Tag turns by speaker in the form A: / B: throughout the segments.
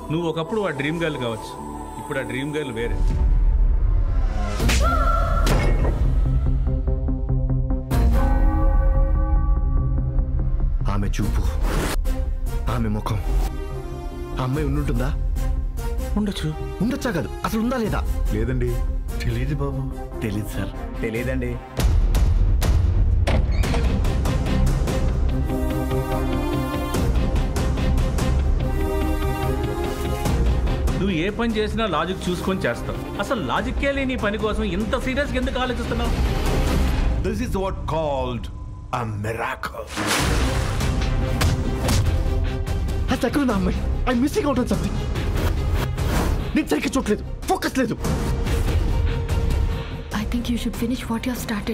A: నువ్వు ఒకప్పుడు ఆ డ్రీమ్ గర్ల్ కావచ్చు ఇప్పుడు ఆ డ్రీమ్ గర్ల్ వేరే
B: ఆమె చూపు ఆమె ముఖం ఆ అమ్మాయి ఉండుంటుందా
A: ఉండొచ్చు
B: ఉండొచ్చా కాదు అసలు ఉందా లేదా
C: లేదండి
B: తెలియదు బాబు
D: తెలీదు సార్ తెలియదండి
A: నువ్వు ఏ పని చేసినా లాజిక్ చూసుకొని చేస్తావు అసలు లాజిక్కే లేని ఈ పని కోసం ఇంత సీరియస్గా ఎందుకు ఆలోచిస్తున్నావు
C: this is what called a miracle
B: అసలు ఎక్కడ ఉంది ఆ అమ్మాయి ఐ మిస్సింగ్ అవుట్ సంథింగ్ నేను సరిగ్గా చూడలేదు ఫోకస్ లేదు
E: I think you should finish what you have started.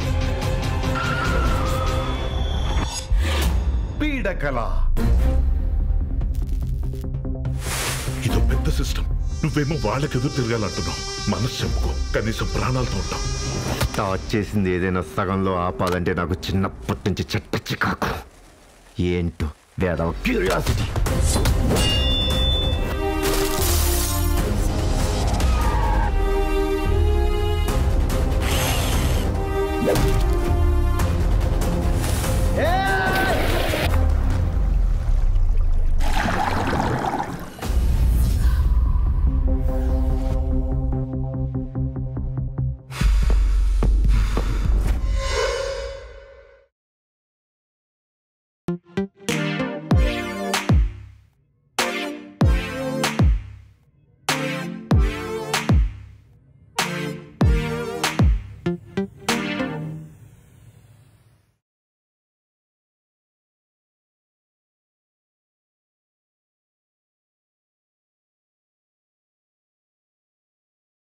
C: పీడకల
F: ఇదో పెద్ద సిస్టమ్ నువ్వేమో వాళ్ళకి ఎదురు తిరగాలంటున్నావు మనసు చెప్పుకో కనీసం ప్రాణాలతో ఉంటావు
B: స్టార్ట్ చేసింది ఏదైనా సగంలో ఆపాలంటే నాకు చిన్నప్పటి నుంచి చెట్ట చికాకు ఏంటో వేద క్యూరియాసిటీ
D: ఏ